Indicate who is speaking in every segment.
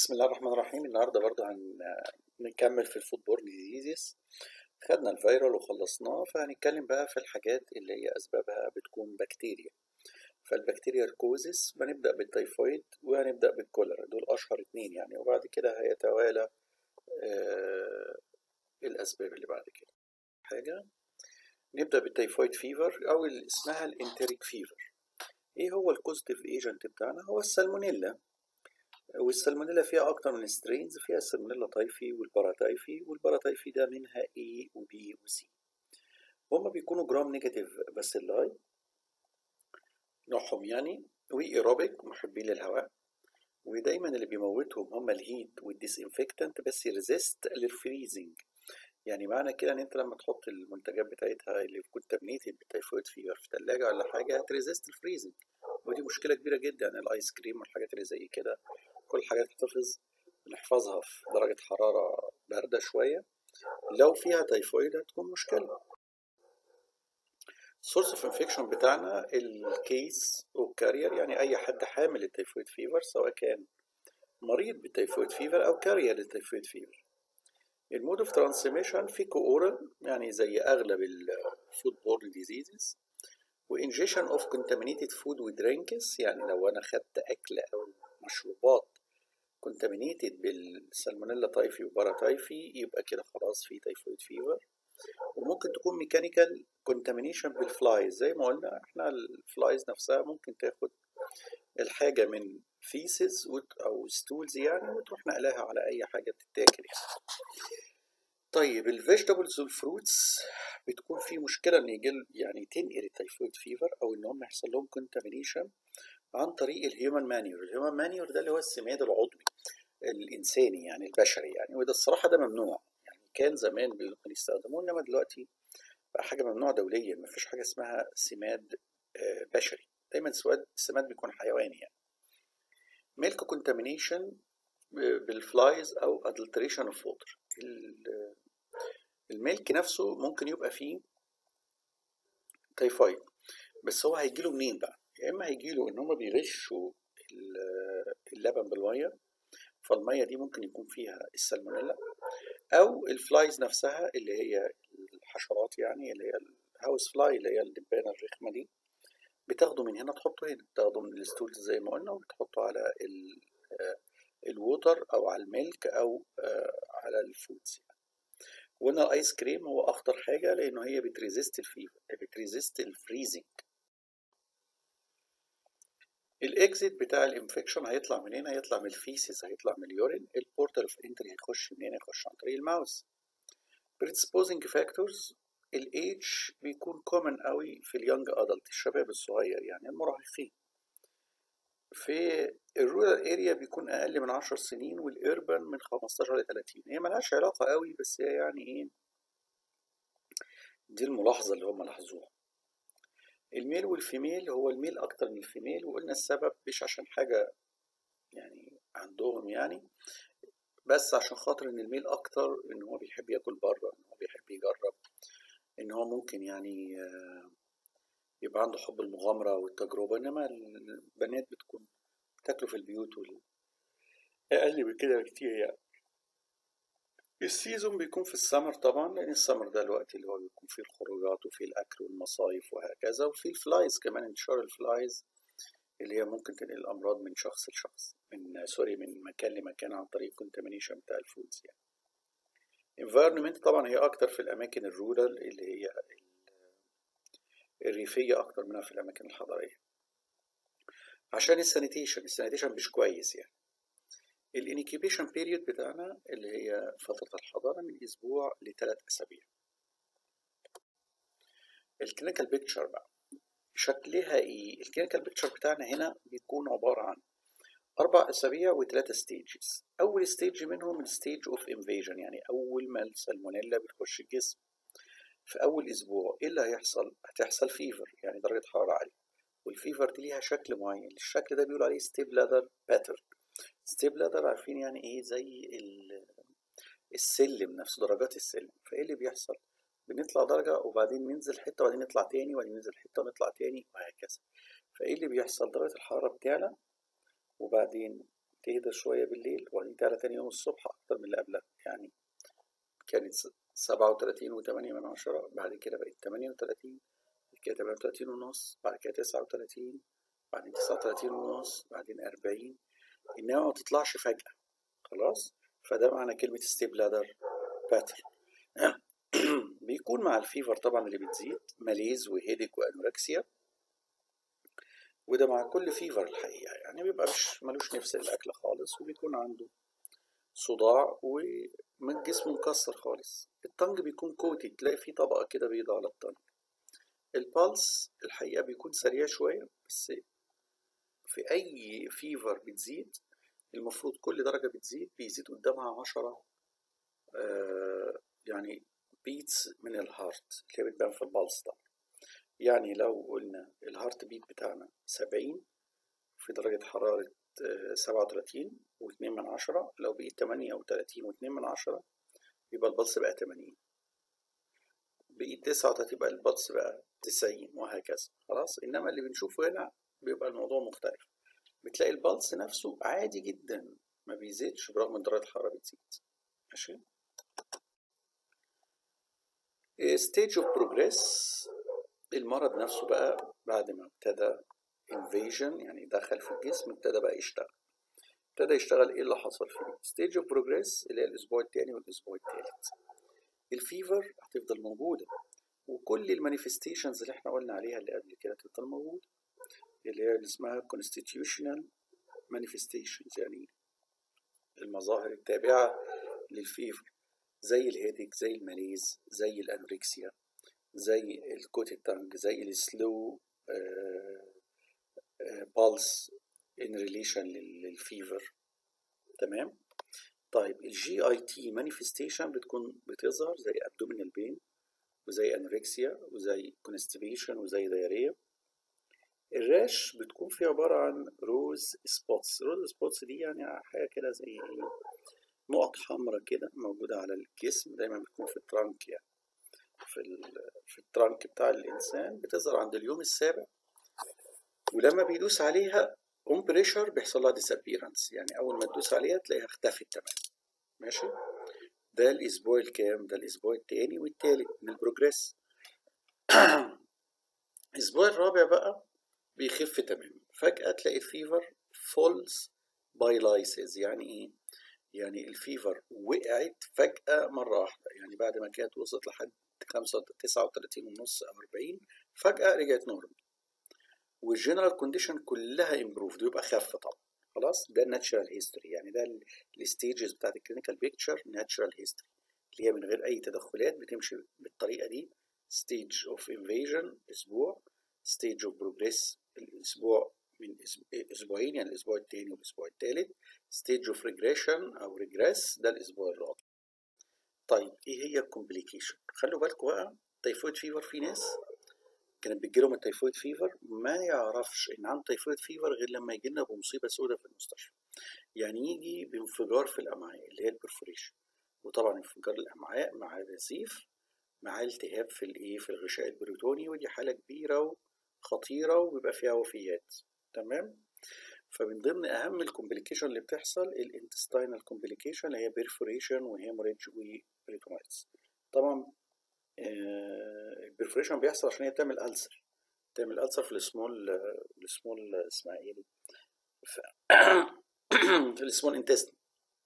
Speaker 1: بسم الله الرحمن الرحيم النهارده برضه هنكمل في الفوتبول ديزيز خدنا الفيرال وخلصناه فهنتكلم بقى في الحاجات اللي هي اسبابها بتكون بكتيريا فالبكتيريا الكوزيس بنبدا بالتيفويد وهنبدا بالكوليرا دول اشهر اتنين يعني وبعد كده هيتوالى آه الاسباب اللي بعد كده حاجه نبدا بالتيفويد فيفر او اللي اسمها الانتريك فيفر ايه هو الكوزيتيف ايجنت بتاعنا هو السالمونيلا والسالمونيلا فيها أكتر من سترينز فيها السالمونيلا تايفي والباراتايفي والباراتايفي ده منها A و B و C هما بيكونوا جرام نيجاتيف باسيلاي نوعهم يعني وإيروبيك محبين للهواء ودايما اللي بيموتهم هما الهيت والديسانفكتنت بس يريزيست للفريزنج يعني معنى كده ان انت لما تحط المنتجات بتاعتها اللي كونتامينيتد بالتيفويد فيفر في ثلاجه ولا حاجه هتريزيست الفريزنج ودي مشكله كبيره جدا الايس كريم والحاجات اللي زي كده كل حاجات تحتفظ نحفظها في درجة حرارة باردة شوية لو فيها تيفويد هتكون مشكلة سورس اوف انفكشن بتاعنا الكيس او كارير يعني اي حد حامل التيفويد فيفر سواء كان مريض بالتيفويد فيفر او كارير للتيفويد فيفر المود اوف ترانسميشن في كورال يعني زي اغلب الفود بورن ديزيزز وانجيشن اوف contaminated فود ودرينكس يعني لو انا خدت اكل او مشروبات كونتامينيتد بالسالمونيلا تايفي وباراتايفي يبقى كده خلاص في تيفويد فيفر وممكن تكون ميكانيكال كونتامينيشن بالفلايز زي ما قلنا احنا الفلايز نفسها ممكن تاخد الحاجه من فيسز او ستولز يعني وتروح نقلها على اي حاجه بتتاكل يعني طيب الفيجيتابلز والفروتس بتكون في مشكله ان يجي يعني تنقل التيفويد فيفر او ان هم يحصل لهم كونتامينيشن عن طريق الهيومن مانيور الهيومن مانيور ده اللي هو السماد العضوي الانساني يعني البشري يعني وده الصراحه ده ممنوع يعني كان زمان ممكن يستخدموه انما دلوقتي بقى حاجه ممنوعه دوليا ما فيش حاجه اسمها سماد بشري دايما سواد السماد بيكون حيواني يعني ميلك كونتامينيشن بالفلايز او ادلتريشن اوف ووتر الميلك نفسه ممكن يبقى فيه تيفايد بس هو هيجيله منين بقى يا اما هيجيله ان هم بيغشوا اللبن بالميه فالميه دي ممكن يكون فيها السالمونيلا او الفلايز نفسها اللي هي الحشرات يعني اللي هي الهاوس فلاي اللي هي الدبانه الرخمه دي بتاخده من هنا تحطه هنا بتاخده من الستولز زي ما قلنا وتحطه على الووتر او على الميلك او على الفودز يعني. وقلنا الايس كريم هو اخطر حاجه لانه هي بتريزيست الفيفر بتريزيست الفريزنج الاكزيت بتاع الانفكشن هيطلع منين هيطلع من الفيسز هيطلع من اليورين البورتال اوف انتري هيخش منين هيخش عن طريق الماوس predisposing factors الايدج بيكون كومن قوي في اليونج ادلت الشباب الصغير يعني المراهقين في الرورال اريا بيكون اقل من 10 سنين والاربن من 15 ل 30 هي ملهاش علاقه قوي بس هي يعني ايه دي الملاحظه اللي هم لاحظوها الميل والفيميل هو الميل اكتر من الفيميل وقلنا السبب مش عشان حاجة يعني عندهم يعني بس عشان خاطر ان الميل اكتر ان هو بيحب ياكل بره ان هو بيحب يجرب ان هو ممكن يعني يبقى عنده حب المغامرة والتجربة انما البنات بتكون تاكلوا في البيوت وال... اقل من كده بكتير يعني السيزون بيكون في السمر طبعا لان السمر ده الوقت اللي هو بيكون فيه الخروجات وفيه الاكل والمصايف وهكذا وفيه الفلايز كمان انتشار الفلايز اللي هي ممكن تنقل الامراض من شخص لشخص من سوري من مكان لمكان عن طريق كونتامينيشن بتاع الفودز يعني environment طبعا هي اكتر في الاماكن الرورال اللي هي الريفيه اكتر منها في الاماكن الحضريه عشان السانيتيشن السانيتيشن مش كويس يعني الانكيبيشن بيريود بتاعنا اللي هي فترة الحضانة من أسبوع لثلاث أسابيع الكلينيكال بيكتشر بقى شكلها إيه؟ الكلينيكال بيكتشر بتاعنا هنا بيكون عبارة عن أربع أسابيع وثلاثة ستيجز أول ستيج منهم الستيج أوف انفيجن يعني أول ما السالمونيلا بتخش الجسم في أول أسبوع إيه اللي هيحصل؟ هتحصل فيفر يعني درجة حرارة عالية والفيفر دي ليها شكل معين الشكل ده بيقول عليه ستيب لادر باترن ستيب لادر عارفين يعني ايه زي السلم نفسه درجات السلم فايه اللي بيحصل بنطلع درجة وبعدين ننزل حتة وبعدين نطلع تاني وبعدين ننزل حتة ونطلع تاني وهكذا فايه اللي بيحصل درجة الحرارة بتعلى وبعدين تهدى شوية بالليل وبعدين تعلى تاني يوم الصبح أكتر من اللي قبلها يعني كانت سبعة وتلاتين وتمانية من عشرة بعد كده بقت تمانية وتلاتين بعد كده تمانية وتلاتين ونص بعد كده تسعة وتلاتين بعدين تسعة وتلاتين ونص بعدين أربعين إنما ما تطلعش فجأة خلاص فده معنى كلمة ستيب لادر باترن بيكون مع الفيفر طبعا اللي بتزيد ماليز وهيدك وانوركسيا وده مع كل فيفر الحقيقة يعني بيبقى مش ملوش نفس الأكل خالص وبيكون عنده صداع ومن جسمه مكسر خالص الطنج بيكون كوتي تلاقي فيه طبقة كده بيضة على الطنج البالس الحقيقة بيكون سريع شوية بس في أي فيفر بتزيد المفروض كل درجة بتزيد بيزيد قدامها عشرة آه يعني بيتس من الهارت اللي هي بتبان في البلس طبعا يعني لو قلنا الهارت بيت بتاعنا سبعين في درجة حرارة سبعة وتلاتين واتنين من عشرة لو بقيت تمانية وتلاتين واتنين من عشرة يبقى البلس بقى تمانين بقيت تسعة وتلاتين يبقى البلس بقى تسعين وهكذا خلاص إنما اللي بنشوفه هنا بيبقى الموضوع مختلف بتلاقي البلس نفسه عادي جدا ما بيزيدش برغم ان درجة الحرارة بتزيد ماشي ستيج اوف بروجريس المرض نفسه بقى بعد ما ابتدى invasion يعني دخل في الجسم ابتدى بقى يشتغل ابتدى يشتغل ايه اللي حصل فيه ستيج اوف بروجريس اللي هي الاسبوع الثاني والاسبوع الثالث الفيفر هتفضل موجوده وكل المانيفستيشنز اللي احنا قلنا عليها اللي قبل كده هتفضل موجوده اللي هي اللي اسمها constitutional manifestations يعني المظاهر التابعة للفيفر زي الهيديك زي الماليز زي الانوركسيا زي الكوتي تانج زي السلو بالس ان ريليشن للفيفر تمام طيب الجي اي تي مانيفستيشن بتكون بتظهر زي ابدومينال بين وزي انوركسيا وزي كونستيبيشن وزي دايريا الراش بتكون في عبارة عن روز سبوتس روز سبوتس دي يعني حاجة كده زي ايه نقط حمراء كده موجودة على الجسم دايما بتكون في الترانك يعني في, في الترانك بتاع الإنسان بتظهر عند اليوم السابع ولما بيدوس عليها اون بريشر بيحصل لها disappearance يعني أول ما تدوس عليها تلاقيها اختفت تماما ماشي ده الأسبوع الكام ده الأسبوع التاني والتالت من البروجريس الأسبوع الرابع بقى بيخف تماما فجأة تلاقي الفيفر فولز باي لايسز يعني ايه؟ يعني الفيفر وقعت فجأة مرة واحدة يعني بعد ما كانت وصلت لحد خمسة تسعة وتلاتين ونص أو أربعين فجأة رجعت نورمال والجنرال كونديشن كلها امبروفد ويبقى خف طبعا خلاص ده الناتشرال هيستوري يعني ده الستيجز بتاعت الكلينيكال بيكتشر ناتشرال هيستوري اللي هي من غير أي تدخلات بتمشي بالطريقة دي ستيج اوف انفيجن أسبوع ستيج اوف بروجريس الاسبوع من اسبوعين يعني الاسبوع الثاني والاسبوع الثالث ستيج اوف ريجريشن او ريجريس ده الاسبوع الرابع طيب ايه هي الكومبليكيشن خلوا بالكم بقى تيفويد فيفر في ناس كانت بتجيلهم التيفويد فيفر ما يعرفش ان عنده تيفويد فيفر غير لما يجي لنا بمصيبه سوداء في المستشفى يعني يجي بانفجار في الامعاء اللي هي البرفوريشن وطبعا انفجار الامعاء مع نزيف مع التهاب في الايه في الغشاء البريتوني ودي حاله كبيره وخطيره وبيبقى فيها وفيات تمام فمن ضمن اهم الكومبليكيشن اللي بتحصل الانتستينال كومبليكيشن اللي هي بيرفوريشن وهيموريدج وبريتونايتس طبعا البرفوريشن بيحصل عشان هي بتعمل ألسر تعمل ألسر في السمول السمول اسمها ايه دي في السمول انتستين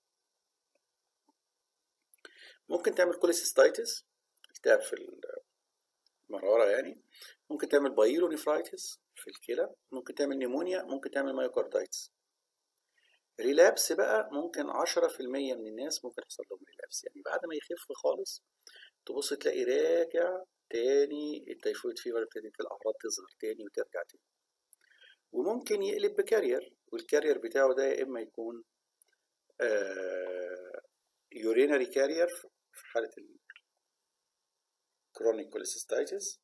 Speaker 1: ممكن تعمل كوليسيستايتس التهاب في المرارة يعني ممكن تعمل بايلونيفرايتس في الكلى ممكن تعمل نيمونيا ممكن تعمل مايوكاردايتس ريلابس بقى ممكن عشرة في المية من الناس ممكن يحصل لهم ريلابس يعني بعد ما يخف خالص تبص تلاقي راجع تاني التيفويد فيفر ابتدت الأعراض تظهر تاني وترجع تاني وممكن يقلب بكارير والكارير بتاعه ده يا إما يكون آه يورينري كارير في حالة الكرونيك كوليسيستايتس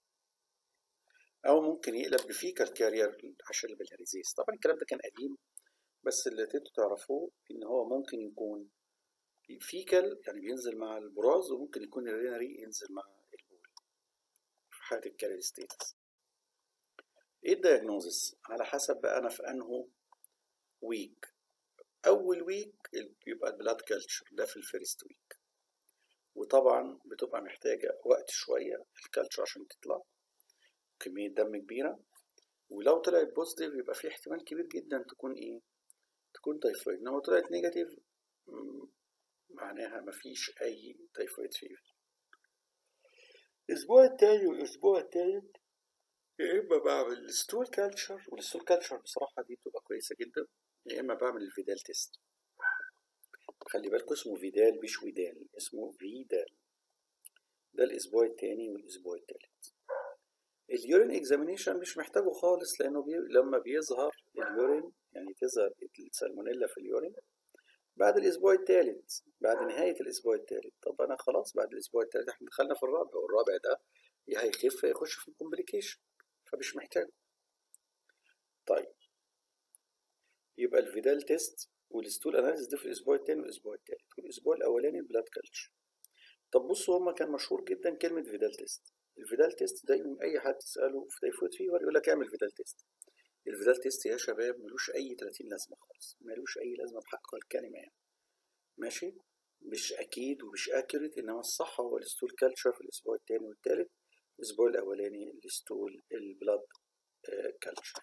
Speaker 1: او ممكن يقلب بفيكال كارير عشان البلهاريزيس طبعا الكلام ده كان قديم بس اللي تقدروا تعرفوه ان هو ممكن يكون فيكال يعني بينزل مع البراز وممكن يكون الرينري ينزل مع البول في حالة الكارير ستيتس ايه الدياجنوزس على حسب بقى انا في انه ويك اول ويك بيبقى البلاد كلتشر ده في الفيرست ويك وطبعا بتبقى محتاجة وقت شوية الكلتشر عشان تطلع كمية دم كبيرة ولو طلعت بوزيتيف يبقى في احتمال كبير جدا تكون ايه تكون تايفويد انما لو طلعت نيجاتيف معناها مفيش اي تايفويد فيفر الاسبوع التاني والاسبوع التالت يا اما بعمل الستول كالتشر والستول كالتشر بصراحة دي بتبقى كويسة جدا يا اما بعمل الفيدال تيست خلي بالكوا اسمه فيدال مش ودال اسمه فيدال ده الاسبوع التاني والاسبوع التالت اليورين اكزامينيشن مش محتاجه خالص لانه بي... لما بيظهر اليورين يعني تظهر السالمونيلا في اليورين بعد الاسبوع الثالث بعد نهايه الاسبوع الثالث طب انا خلاص بعد الاسبوع الثالث احنا دخلنا في الرابع والرابع ده يا هيخف يا يخش في الكومبليكيشن فمش محتاجه طيب يبقى الفيدال تيست والستول اناليسيس ده في الاسبوع الثاني والاسبوع الثالث والاسبوع الاولاني البلاد كلتشر طب بصوا هما كان مشهور جدا كلمه فيدال تيست الفيدال تيست دايما اي حد تساله في تايفويد فيفر يقول لك اعمل فيدال تيست الفيدال تيست يا شباب ملوش اي 30 لازمه خالص ملوش اي لازمه بحق الكلمه يعني ماشي مش اكيد ومش اكيوريت انما الصح هو الستول كلتشر في الاسبوع الثاني والثالث الاسبوع الاولاني الستول البلاد كلتشر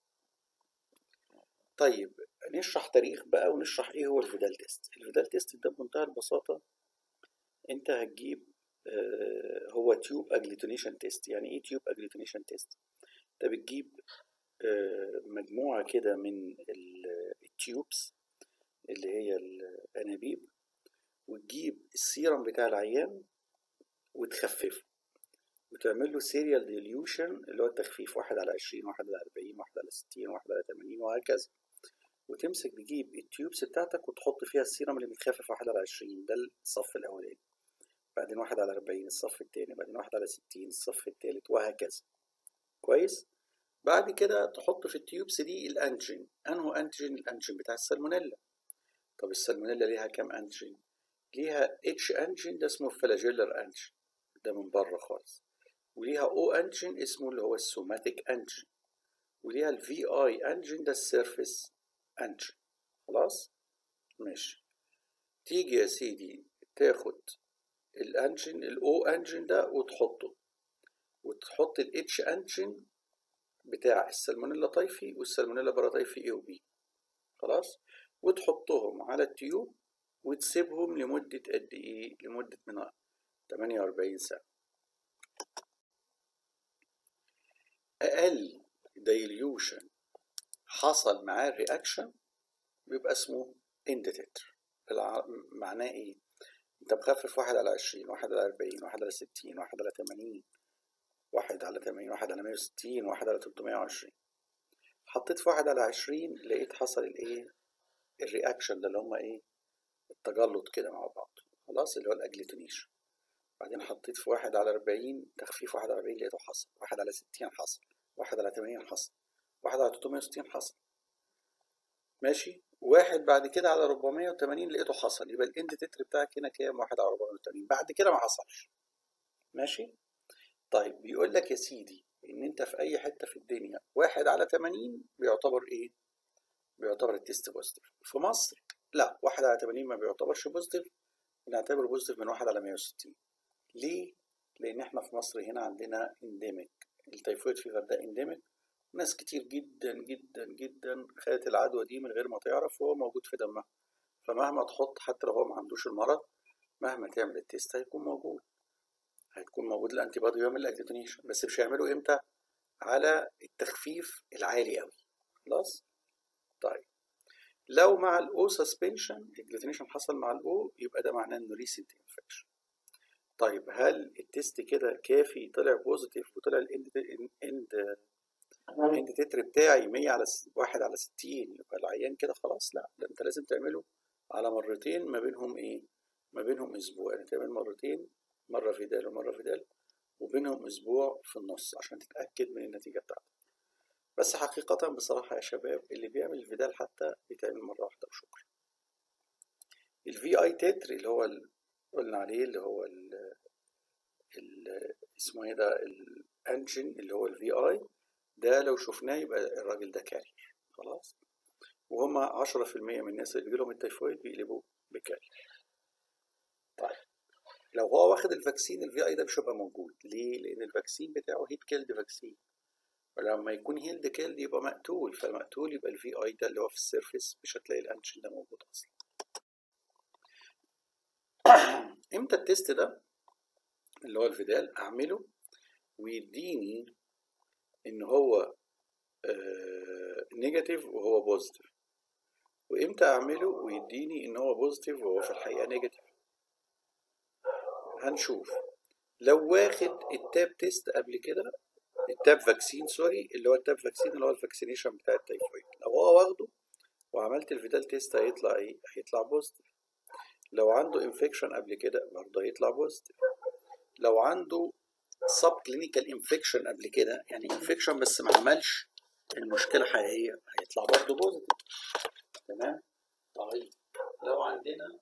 Speaker 1: طيب نشرح تاريخ بقى ونشرح ايه هو الفيدال تيست الفيدال تيست ده بمنتهى البساطه انت هتجيب آه هو تيوب اجلوتينيشن تيست يعني ايه تيوب اجلوتينيشن تيست انت بتجيب آه مجموعه كده من التيوبس اللي هي الانابيب وتجيب السيرم بتاع العيان وتخففه وتعمل له سيريال ديليوشن اللي هو التخفيف واحد على عشرين واحد على أربعين واحد على ستين واحد على تمانين وهكذا وتمسك تجيب التيوبس بتاعتك وتحط فيها السيرم اللي متخفف واحد على عشرين ده الصف الأولاني بعدين واحد على أربعين الصف التاني بعدين واحد على ستين الصف التالت وهكذا كويس بعد كده تحط في التيوبس دي الأنجين أنه أنتيجين الأنجين بتاع السالمونيلا طب السالمونيلا ليها كام أنجين ليها اتش أنجين ده اسمه فلاجيلر أنجين ده من بره خالص وليها او انجين اسمه اللي هو السوماتيك انجين وليها الفي اي انجين ده السيرفيس انجين خلاص ماشي تيجي يا سيدي تاخد الانجين الاو انجين ده وتحطه وتحط الاتش انجين بتاع السالمونيلا طيفي والسالمونيلا باراتيفي اي وبي خلاص وتحطهم على التيوب وتسيبهم لمدة قد ايه لمدة من 48 ساعة اقل دايليوشن حصل معاه الرياكشن بيبقى اسمه اندتتر معناه ايه انت مخفف واحد على عشرين واحد على أربعين واحد على ستين واحد على تمانين واحد على تمانين واحد على مية وستين واحد على تلتمية وعشرين حطيت في واحد على عشرين لقيت حصل الايه الرياكشن ده اللي هما ايه التجلط كده مع بعض خلاص اللي هو الاجليتونيشن بعدين حطيت في واحد على أربعين تخفيف واحد على أربعين لقيته حصل واحد على ستين حصل واحد على تمانين حصل واحد على تلتمية وستين حصل ماشي واحد بعد كده على ربعمية وتمانين لقيته حصل يبقى الاند تتر بتاعك هنا كام واحد على ربعمية وتمانين بعد كده ما حصلش ماشي طيب بيقول لك يا سيدي ان انت في اي حته في الدنيا واحد على تمانين بيعتبر ايه بيعتبر التيست بوزيتيف في مصر لا واحد على تمانين ما بيعتبرش بوزيتيف بنعتبره بوزيتيف من واحد على مية وستين ليه؟ لأن احنا في مصر هنا عندنا انديميك التيفويد فيفر ده انديميك ناس كتير جدا جدا جدا خدت العدوى دي من غير ما تعرف وهو موجود في دمها فمهما تحط حتى لو هو ما عندوش المرض مهما تعمل التيست هيكون موجود هيكون موجود الانتي بادي ويعمل الاجلوتينيشن بس مش هيعمله امتى على التخفيف العالي قوي خلاص طيب لو مع الاو سسبنشن الجلوتينيشن حصل مع الاو يبقى ده معناه انه ريسنت انفكشن طيب هل التيست كده كافي طلع بوزيتيف وطلع الاند اند الاند تتر بتاعي 100 على 1 على 60 يبقى العيان كده خلاص لا ده انت لازم تعمله على مرتين ما بينهم ايه ما بينهم اسبوع يعني تعمل مرتين مره فيدال ومره فيدال وبينهم اسبوع في النص عشان تتاكد من النتيجه بتاعتك بس حقيقة بصراحة يا شباب اللي بيعمل الفيدال حتى بيتعمل مرة واحدة وشكرا الفي اي تتر اللي هو ال... قلنا عليه اللي هو ال... ال... اسمه ايه ده الانجن اللي هو الفي اي ده لو شفناه يبقى الراجل ده كارير خلاص وهم 10% من الناس اللي بيجيلهم التيفويد بيقلبوا بكاري طيب لو هو واخد الفاكسين الفي اي ده مش هيبقى موجود ليه؟ لان الفاكسين بتاعه هيت كيلد فاكسين ولما يكون هيلد كيلد يبقى مقتول فالمقتول يبقى الفي اي ده اللي هو في السيرفيس مش هتلاقي الانتيجين ده موجود اصلا امتى التيست ده اللي هو الفيدال اعمله ويديني ان هو نيجاتيف وهو بوزيتيف وامتى اعمله ويديني ان هو بوزيتيف وهو في الحقيقه نيجاتيف هنشوف لو واخد التاب تيست قبل كده التاب فاكسين سوري اللي هو التاب فاكسين اللي هو الفاكسينيشن بتاع التيفويد لو هو واخده وعملت الفيدال تيست هيطلع ايه هيطلع بوزيتيف لو عنده انفكشن قبل كده برضه هيطلع بوزيتيف لو عنده سب كلينيكال انفكشن قبل كده يعني انفكشن بس ما عملش المشكله حقيقيه هيطلع برضه بوزيتيف تمام طيب لو عندنا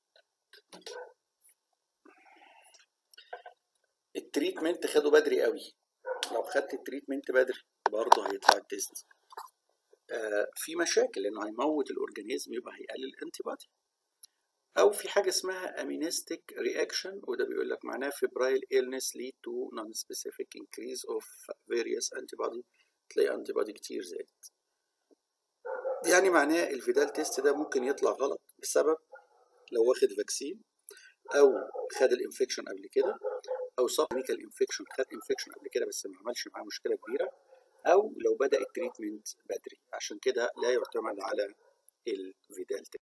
Speaker 1: التريتمنت خده بدري قوي لو خدت التريتمنت بدري برضه هيطلع التيست آه في مشاكل لانه هيموت الاورجانيزم يبقى هيقلل الانتي بودي او في حاجه اسمها امينستيك رياكشن وده بيقول لك معناه febrile illness lead to non-specific increase of various antibody تلاقي انتي بودي كتير زادت يعني معناه الفيدال تيست ده ممكن يطلع غلط بسبب لو واخد فاكسين او خد الانفكشن قبل كده او سب كلينيكال انفكشن خد انفكشن قبل كده بس ما عملش معاه مشكله كبيره او لو بدا التريتمنت بدري عشان كده لا يعتمد على الفيدال تيست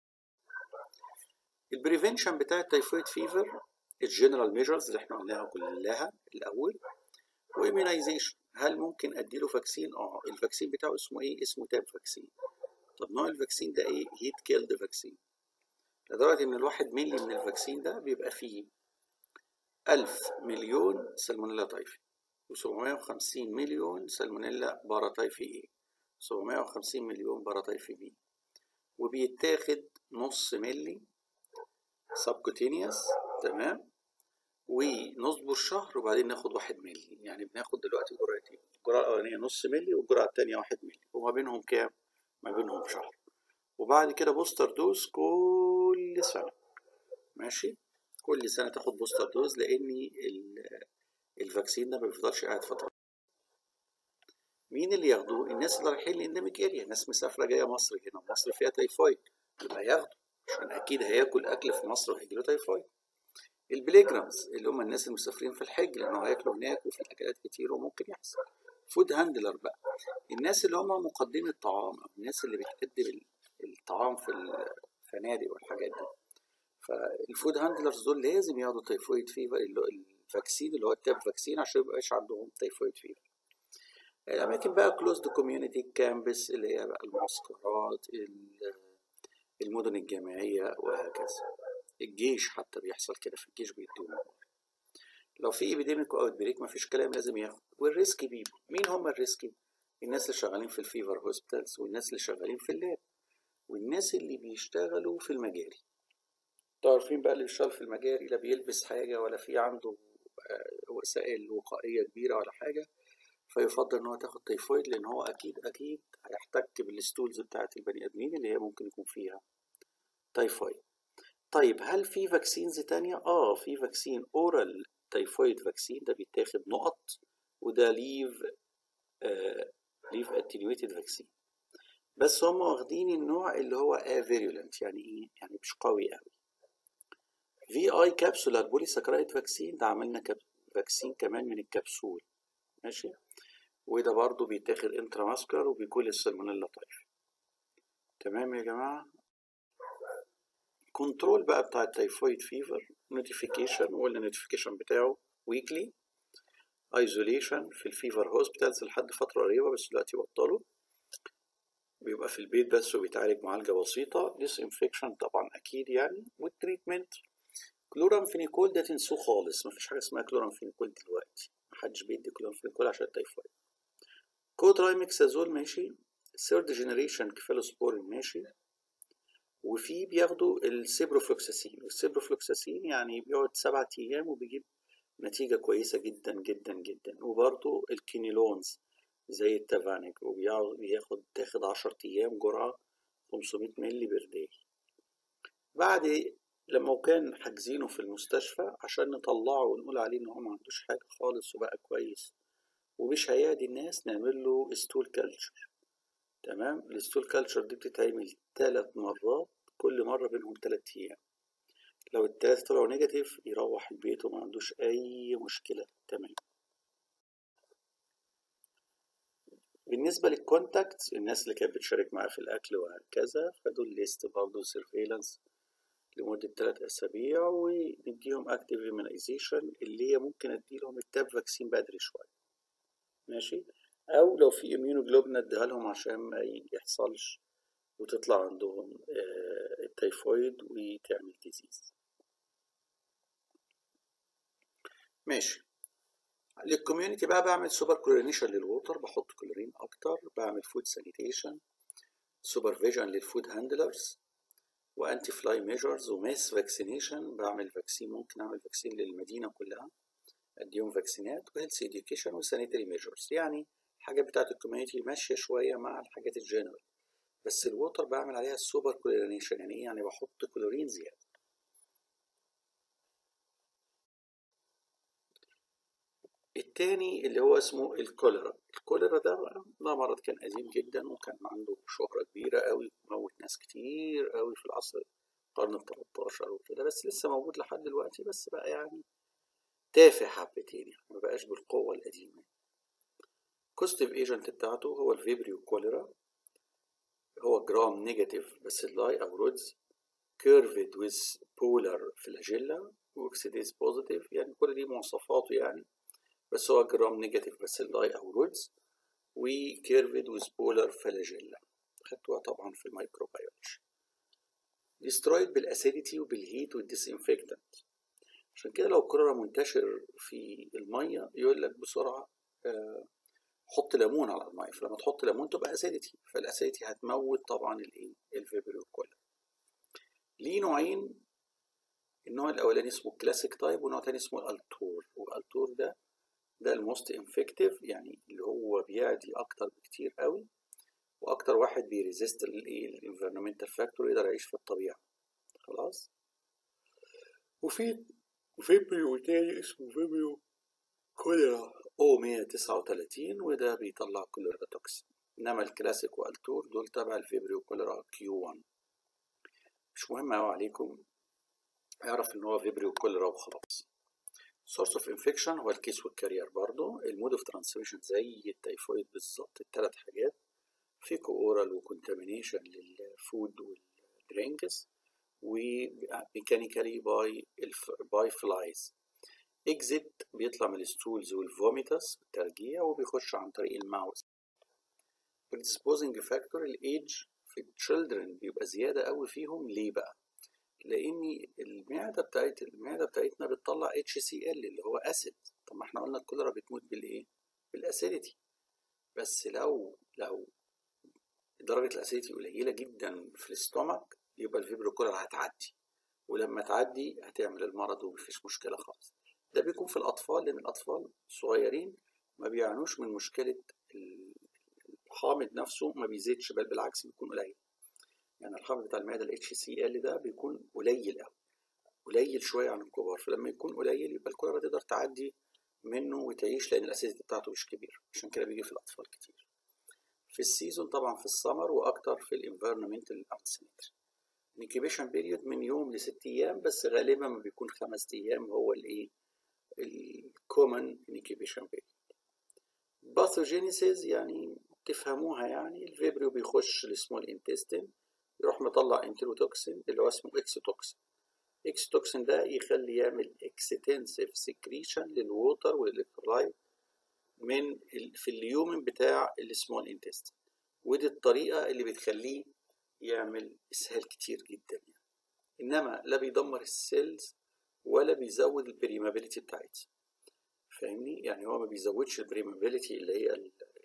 Speaker 1: البريفنشن بتاع التيفويد فيفر الجنرال ميجرز اللي احنا قلناها كلها الاول وايمينايزيشن هل ممكن اديله فاكسين اه الفاكسين بتاعه اسمه ايه اسمه تاب فاكسين طب نوع الفاكسين ده ايه هيت كيلد فاكسين لدرجه ان الواحد ملي من الفاكسين ده بيبقى فيه ألف مليون سالمونيلا تايفي و750 مليون سالمونيلا باراتايفي ايه 750 مليون باراتايفي بي وبيتاخد نص ملي سبكوتينيوس تمام ونصبر شهر وبعدين ناخد واحد ملي يعني بناخد دلوقتي جرعتين الجرعة الأولانية نص ملي والجرعة التانية واحد ملي وما بينهم كام؟ ما بينهم شهر وبعد كده بوستر دوز كل سنة ماشي؟ كل سنة تاخد بوستر دوز لأن الفاكسين ده ما بيفضلش قاعد فترة مين اللي ياخدوه؟ الناس اللي رايحين الانديميك اريا ناس مسافرة جاية مصر هنا مصر فيها تيفويد يبقى ياخدوا عشان اكيد هياكل اكل في مصر وهيجيله تيفويد البليجرامز اللي هم الناس المسافرين في الحج لانه هياكلوا هناك وفي اكلات كتير وممكن يحصل فود هاندلر بقى الناس اللي هم مقدمي الطعام او الناس اللي بتقدم الطعام في الفنادق والحاجات دي فالفود هاندلرز دول لازم ياخدوا تيفويد فيفر الفاكسين اللي هو التاب فاكسين عشان ميبقاش عندهم تيفويد فيفر الاماكن بقى كلوزد كوميونتي كامبس اللي هي بقى المعسكرات المدن الجامعية وهكذا الجيش حتى بيحصل كده في الجيش بيدونا لو في ايبيديميك او اوت بريك مفيش كلام لازم ياخد والريسكي بيبو مين هم الريسكي الناس اللي شغالين في الفيفر هوسبيتالز والناس اللي شغالين في اللاب والناس اللي بيشتغلوا في المجاري عارفين بقى اللي بيشتغل في المجاري لا بيلبس حاجة ولا في عنده وسائل وقائية كبيرة ولا حاجة فيفضل ان هو تاخد تيفويد لان هو اكيد اكيد هيحتك بالستولز بتاعت البني ادمين اللي هي ممكن يكون فيها تيفويد طيب هل في فاكسينز تانية؟ اه في فاكسين اورال تيفويد فاكسين ده بيتاخد نقط وده ليف آه ليف اتنيويتد فاكسين بس هم واخدين النوع اللي هو افيريولنت يعني ايه؟ يعني مش قوي قوي في اي كابسولار بولي ساكرايد فاكسين ده عملنا فاكسين كمان من الكبسول ماشي وده برضو بيتاخد انتراماسكولار وبيكون السالمونيلا طيف تمام يا جماعة كنترول بقى بتاع التيفويد فيفر نوتيفيكيشن وقلنا النوتيفيكيشن بتاعه ويكلي ايزوليشن في الفيفر هوسبيتالز لحد فترة قريبة بس دلوقتي بطلوا بيبقى في البيت بس وبيتعالج معالجة بسيطة ديس انفكشن طبعا أكيد يعني والتريتمنت كلورامفينيكول ده تنسوه خالص مفيش حاجة اسمها كلورامفينيكول دلوقتي محدش بيدي كلورامفينيكول عشان التيفويد كودرايمكسازول ماشي ثيرد جنريشن كفالوسبورين ماشي وفي بياخدوا السيبروفلوكساسين والسيبروفلوكساسين يعني بيقعد سبعة أيام وبيجيب نتيجة كويسة جدا جدا جدا وبرضه الكينيلونز زي التافانيك وبياخد تاخد عشر أيام جرعة 500 مللي بير داي بعد لما كان حاجزينه في المستشفى عشان نطلعه ونقول عليه ان هو ما عندوش حاجه خالص وبقى كويس ومش هيعدي الناس نعمل له ستول كلتشر تمام الستول كلتشر دي بتتعمل ثلاث مرات كل مره بينهم ثلاث ايام لو التلاتة طلعوا نيجاتيف يروح البيت وما عندوش اي مشكله تمام بالنسبه للكونتاكت الناس اللي كانت بتشارك معاه في الاكل وهكذا فدول ليست برضه سيرفيلانس لمدة تلات أسابيع ونديهم أكتيف إيمينايزيشن اللي هي ممكن أديلهم التاب فاكسين بدري شوية ماشي أو لو في إميونوجلوبين أديها لهم عشان ما يحصلش وتطلع عندهم التيفويد وتعمل ديزيز ماشي للكوميونتي بقى بعمل سوبر كلورينيشن للووتر بحط كلورين أكتر بعمل فود سانيتيشن سوبرفيجن للفود هاندلرز وانتي فلاي ميجرز وماس فاكسينيشن بعمل فاكسين ممكن اعمل فاكسين للمدينه كلها اديهم فاكسينات وهيلث اديوكيشن وسانيتري ميجرز يعني الحاجات بتاعت الكوميونتي ماشيه شويه مع الحاجات الجنرال بس الووتر بعمل عليها السوبر كلورينيشن يعني ايه يعني بحط كلورين زياده التاني اللي هو اسمه الكوليرا الكوليرا ده ده مرض كان قديم جدا وكان عنده شهرة كبيرة قوي موت ناس كتير قوي في العصر القرن ال 13 وكده بس لسه موجود لحد دلوقتي بس بقى يعني تافه حبتين يعني ما بقاش بالقوة القديمة كوستيف ايجنت بتاعته هو الفيبريو كوليرا هو جرام نيجاتيف باسيلاي او رودز كيرفد ويز بولار فلاجيلا واكسيديز بوزيتيف يعني كل دي مواصفاته يعني بس هو جرام نيجاتيف باسيلاي او رودز وكيرفد ويز بولار فلاجيلا خدتوها طبعا في الميكروبيولوجي ديسترويد بالاسيديتي وبالهيت والديسانفكتنت عشان كده لو كوليرا منتشر في الميه يقول لك بسرعه آه حط ليمون على الميه فلما تحط ليمون تبقى اسيديتي فالاسيديتي هتموت طبعا الايه الفيبريو كوليرا ليه نوعين النوع الاولاني اسمه كلاسيك تايب ونوع تاني اسمه الالتور والالتور ده ده الموست انفكتيف يعني اللي هو بيعدي اكتر بكتير قوي واكتر واحد بيريزيست الانفيرمنتال فاكتور يقدر يعيش في الطبيعه خلاص وفي فيبريو تاني اسمه فيبريو كوليرا او 139 وده بيطلع كوليرا توكسين انما الكلاسيك والتور دول تبع الفيبريو كوليرا كيو 1 مش مهم قوي عليكم اعرف ان هو فيبريو كوليرا وخلاص سورس اوف انفكشن هو الكيس والكارير برضه المود اوف ترانسميشن زي التيفويد بالظبط الثلاث حاجات فيكو اورال وكونتامينيشن للفود والدرينكس وميكانيكالي باي باي فلايز اكزيت بيطلع من الستولز والفوميتاس الترجيع وبيخش عن طريق الماوس predisposing فاكتور الايدج في التشيلدرن بيبقى زياده قوي فيهم ليه بقى لان المعده بتاعت المعده بتاعتنا بتطلع اتش سي ال اللي هو اسيد طب ما احنا قلنا الكوليرا بتموت بالايه بالاسيديتي بس لو لو درجه الاسيديتي قليله جدا في الاستومك يبقى الفيبرو كوليرا هتعدي ولما تعدي هتعمل المرض ومفيش مشكله خالص ده بيكون في الاطفال لان الاطفال صغيرين ما بيعانوش من مشكله الحامض نفسه ما بيزيدش بل بالعكس بيكون قليل يعني الحمض بتاع المعده الاتش سي ال ده بيكون قليل قوي قليل شويه عن الكبار فلما يكون قليل يبقى الكوليرا تقدر تعدي منه وتعيش لان الاسيديتي بتاعته مش كبير عشان كده بيجي في الاطفال كتير في السيزون طبعا في السمر واكتر في الانفيرمنتال ارتسيمتري الانكيبيشن بيريود من يوم لست ايام بس غالبا ما بيكون خمس ايام هو الايه الكومن انكيبيشن بيريود باثوجينيسيس يعني تفهموها يعني الفيبريو بيخش السمول انتستين يروح مطلع انتروتوكسين اللي هو اسمه اكسوتوكسين اكسوتوكسين ده يخلي يعمل اكستنسيف سكريشن للووتر والالكترولايت من ال في اليومن بتاع السمول انتستين ودي الطريقه اللي بتخليه يعمل اسهال كتير جدا يعني. انما لا بيدمر السيلز ولا بيزود البريمابيليتي بتاعتها فاهمني يعني هو ما بيزودش البريمابيليتي اللي هي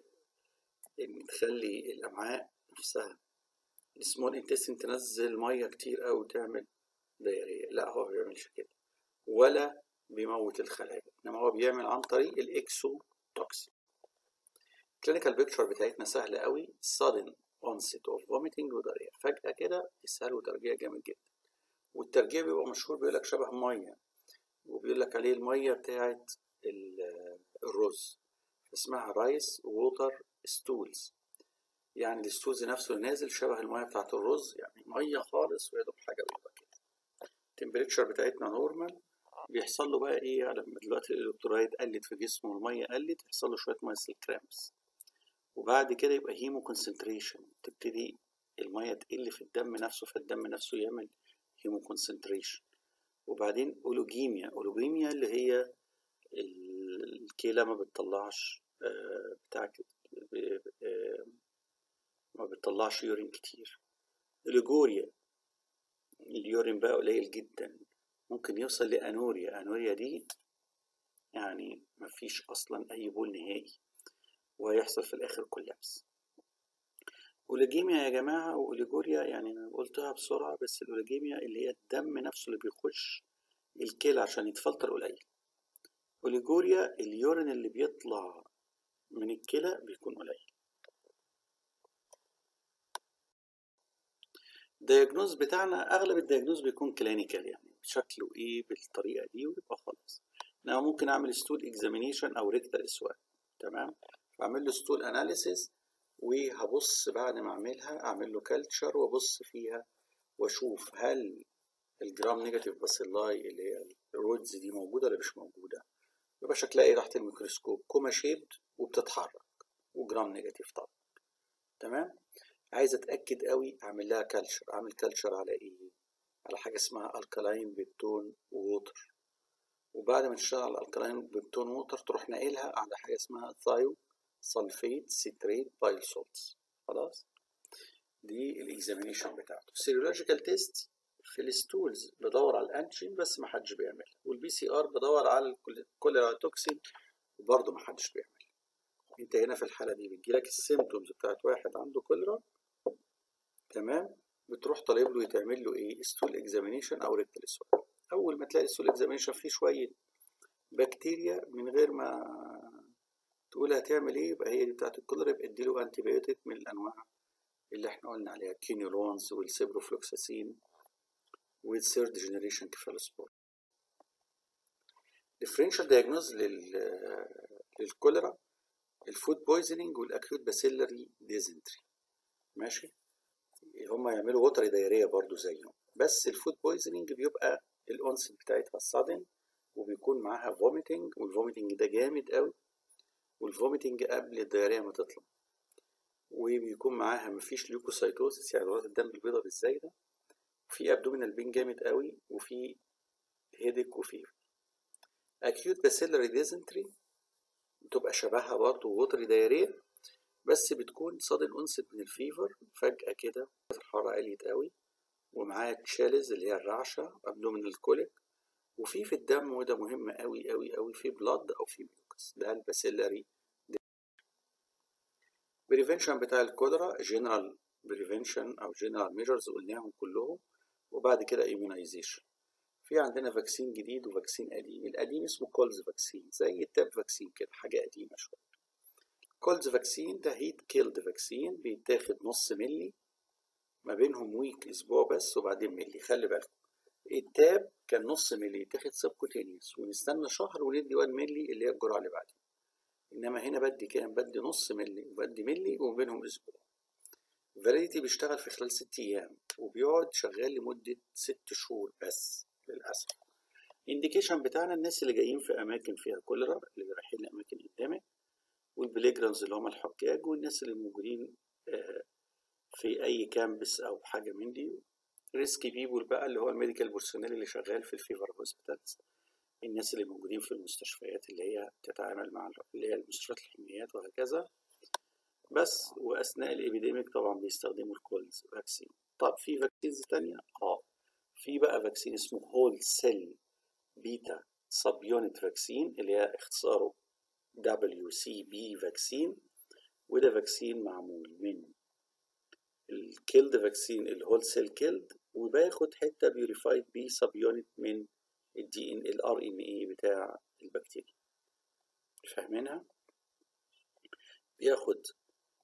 Speaker 1: اللي تخلي الامعاء نفسها السمول انتستين تنزل ميه كتير قوي وتعمل دايريه لا هو ما بيعملش كده ولا بيموت الخلايا انما هو بيعمل عن طريق الاكسو توكسين الكلينيكال بيكتشر بتاعتنا سهله قوي sudden onset of vomiting ودرجة فجأة كده إسهال وترجيع جامد جدا والترجيع بيبقى مشهور بيقول لك شبه مية وبيقول لك عليه المية بتاعت ال- الرز اسمها رايس ووتر ستولز يعني الستولز نفسه نازل شبه المية بتاعت الرز يعني مية خالص ويا دوب حاجة بيبقى كده التمبريتشر بتاعتنا نورمال بيحصل له بقى ايه لما دلوقتي الالكترولايت قلت في جسمه والميه قلت يحصل له شويه مايسل كرامبس وبعد كده يبقى هيمو كونسنتريشن تبتدي الميه تقل في الدم نفسه فالدم نفسه يعمل هيمو كونسنتريشن وبعدين اولوجيميا اولوجيميا اللي هي ال- الكلى ما بتطلعش آه، بتاع ك- ب- آه، ما بتطلعش يورين كتير الاجوريا اليورين بقى قليل جدا ممكن يوصل لانوريا انوريا دي يعني مفيش اصلا اي بول نهائي وهيحصل في الاخر كولابس اوليجيميا يا جماعه واوليجوريا يعني انا قلتها بسرعه بس الاوليجيميا اللي هي الدم نفسه اللي بيخش الكلى عشان يتفلتر قليل اوليجوريا اليورين اللي بيطلع من الكلى بيكون قليل الدياجنوز بتاعنا اغلب الدياجنوز بيكون كلينيكال يعني شكله ايه بالطريقه دي ويبقى خلاص انا ممكن اعمل ستول اكزامينيشن او ريكتال سواب تمام بعمل له ستول اناليسيس وهبص بعد ما اعملها اعمل له كالتشر وابص فيها واشوف هل الجرام نيجاتيف باسيلاي اللي هي الرودز دي موجوده ولا مش موجوده يبقى شكلها ايه تحت الميكروسكوب كوما شيبد وبتتحرك وجرام نيجاتيف طبعا تمام عايز اتاكد قوي اعمل لها كالتشر اعمل كالتشر على ايه على حاجه اسمها الكالاين بيبتون ووتر وبعد ما تشتغل على الالكالاين بيبتون ووتر تروح ناقلها على حاجه اسمها ثايو سلفيت سيتريت بايل سولتس خلاص دي الاكزامينيشن بتاعته السيرولوجيكال تيست في الستولز بدور على الانتيجين بس ما حدش بيعملها والبي سي ار بدور على الكوليرا توكسين وبرضه ما حدش بيعملها انت هنا في الحاله دي بتجيلك السيمتومز بتاعت واحد عنده كوليرا تمام بتروح طالب له يتعمل له ايه ستول اكزامينيشن او ريكتال سواب اول ما تلاقي الستول اكزامينيشن فيه شويه بكتيريا من غير ما تقول هتعمل ايه يبقى هي دي بتاعت الكوليرا يبقى اديله انتي بايوتيك من الانواع اللي احنا قلنا عليها كينيولونز والسيبروفلوكساسين والثيرد جنريشن كيفالوسبور ديفرنشال دايجنوز لل للكوليرا الفود بويزنينج والاكيوت باسيلري ديزنتري ماشي هما يعملوا وتر دايريه برضو زيهم بس الفود بويزنينج بيبقى الاونست بتاعتها صادم وبيكون معاها فوميتنج والفوميتنج ده جامد قوي والفوميتنج قبل الدايريه ما تطلع وبيكون معاها مفيش ليوكوسايتوسيس يعني دورات الدم البيضاء بالزايده وفي ابدومينال بين جامد قوي وفي هيدك وفيفر اكيوت باسيلري ديزنتري بتبقى شبهها برضه ووتري دايريه بس بتكون صادم انست من الفيفر فجأة كده الحرارة قلت قوي ومعاها تشالز اللي هي الرعشة ابدومينال كوليك وفي في الدم وده مهم قوي قوي قوي في بلاد او في ميوكس ده الباسيلري بريفنشن بتاع الكوليرا جنرال بريفنشن او جنرال ميجرز قلناهم كلهم وبعد كده ايمونايزيشن في عندنا فاكسين جديد وفاكسين قديم القديم اسمه كولز فاكسين زي التاب فاكسين كده حاجة قديمة شوية كولز فاكسين ده هيت كيلد فاكسين بيتاخد نص ملي ما بينهم ويك اسبوع بس وبعدين ملي خلي بالكم التاب كان نص ملي يتاخد سبكوتينيوس ونستنى شهر وندي 1 ملي اللي هي الجرعة اللي بعدها انما هنا بدي كام بدي نص ملي وبدي ملي وبينهم اسبوع فاليديتي بيشتغل في خلال ست ايام وبيقعد شغال لمدة ست شهور بس للأسف الانديكيشن بتاعنا الناس اللي جايين في أماكن فيها كوليرا اللي رايحين لأماكن قدامك والبليجرانز اللي هم الحجاج والناس اللي موجودين في أي كامبس أو حاجة من دي ريسكي بيبول بقى اللي هو الميديكال بيرسونيل اللي شغال في الفيفر هوسبيتالز الناس اللي موجودين في المستشفيات اللي هي تتعامل مع اللي هي المستشفيات الحميات وهكذا بس واثناء الابيديميك طبعا بيستخدموا الكولز فاكسين طب في فاكسينز تانية اه في بقى فاكسين اسمه هول سيل بيتا سب يونت فاكسين اللي هي اختصاره دبليو سي بي فاكسين وده فاكسين معمول من الكيلد فاكسين الهول سيل كيلد وباخد حته بيوريفايد بي سب يونت من الدي ان الار ان اي بتاع البكتيريا فاهمينها بياخد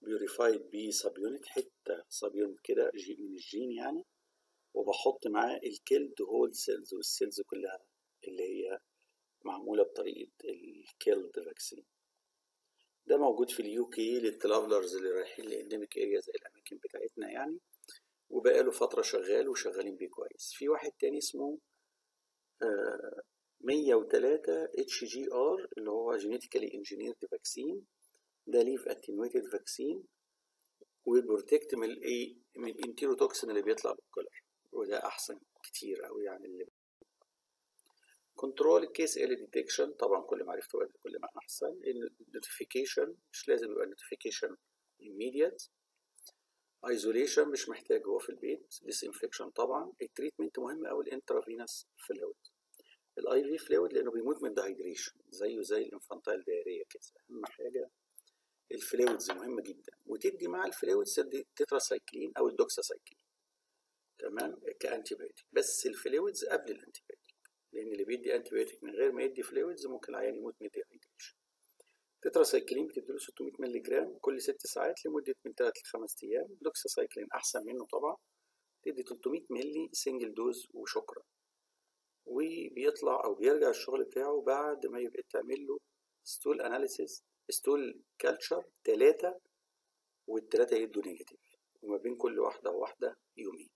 Speaker 1: بيوريفايد بي سب يونت حته سب يونت كده جي- من الجين يعني وبحط معاه الكيلد هول سيلز والسيلز كلها اللي هي معموله بطريقه الكيلد فاكسين ده موجود في اليو كي للترافلرز اللي رايحين لانديميك اريا زي الاماكن بتاعتنا يعني وبقاله فتره شغال وشغالين بيه كويس في واحد تاني اسمه آه، 103 اتش جي ار اللي هو جينيتيكالي انجينيرد فاكسين ده ليف اتنويتد فاكسين وبروتكت من الايه من الانتيروتوكسين اللي بيطلع بالكولر وده احسن كتير قوي يعني اللي كنترول الكيس ال ديتكشن طبعا كل ما عرفت وقت كل ما احسن النوتيفيكيشن مش لازم يبقى نوتيفيكيشن immediate ايزوليشن مش محتاج هو في البيت ديسانفكشن طبعا التريتمنت مهم قوي الانترافينوس فلويد الاي في فلويد لانه بيموت من الدهيدريشن زيه زي الانفانتايل دايريه كده اهم حاجه الفلويدز مهمه جدا وتدي مع الفلويدز تدي تتراسايكلين او الدوكساسايكلين تمام كانتي بايوتيك بس الفلويدز قبل الانتي بايوتيك لان اللي بيدي انتي بايوتيك من غير ما يدي فلويدز ممكن العيان يموت من الديهايدريشن تتراسايكلين بتديله 600 مللي جرام كل ست ساعات لمده من 3 ل 5 ايام دوكساسايكلين احسن منه طبعا تدي 300 مللي سنجل دوز وشكرا وبيطلع او بيرجع الشغل بتاعه بعد ما يبقى تعمل له ستول اناليسيس ستول كالتشر ثلاثة والثلاثة يدوا نيجاتيف وما بين كل واحدة وواحدة يومين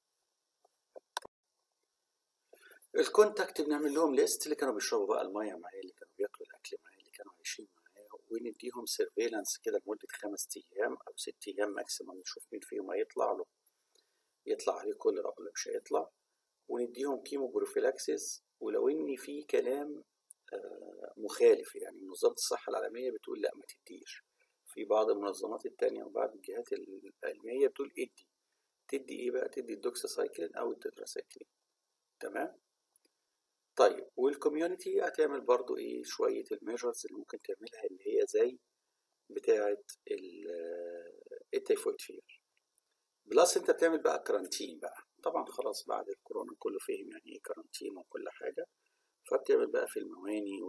Speaker 1: الكونتاكت بنعمل لهم ليست اللي كانوا بيشربوا بقى المية معايا اللي كانوا بياكلوا الأكل معايا اللي كانوا عايشين معايا ونديهم سيرفيلانس كده لمدة خمس أيام أو ست أيام ماكسيموم نشوف مين فيهم هيطلع له يطلع عليه كوليرا ولا مش هيطلع ونديهم كيمو بروفيلاكسيس ولو ان في كلام آه، مخالف يعني منظمة الصحة العالمية بتقول لا ما تديش في بعض المنظمات التانية وبعض الجهات العلمية بتقول ادي تدي ايه بقى تدي الدوكساسايكلين او التتراسايكلين تمام طيب والكوميونتي هتعمل برضو ايه شوية الميجرز اللي ممكن تعملها اللي هي زي بتاعة التيفويد فير بلس انت بتعمل بقى كرانتين بقى طبعا خلاص بعد الكورونا كله فهم يعني ايه كرانتين وكل حاجة فبتعمل بقى في المواني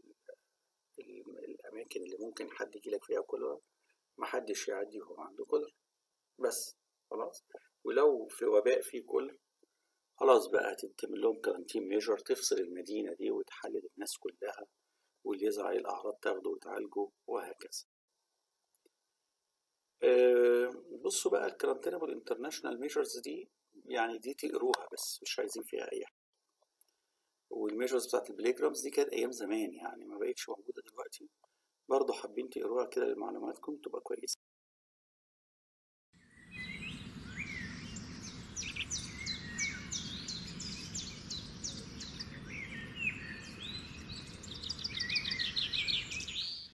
Speaker 1: والأماكن اللي ممكن حد يجيلك فيها كولر محدش يعدي وهو عنده كولر بس خلاص ولو في وباء فيه كولر خلاص بقى تعمل لهم كارانتين ميجر تفصل المدينة دي وتحلل الناس كلها واللي يظهر عليه الأعراض تاخده وتعالجه وهكذا أه بصوا بقى الكارانتينابل انترناشونال ميجرز دي يعني دي تقروها بس مش عايزين فيها أي حاجة والميجرز بتاعت البليجرامز دي كانت أيام زمان يعني ما بقتش موجودة دلوقتي برضه حابين تقروها كده لمعلوماتكم تبقى كويسة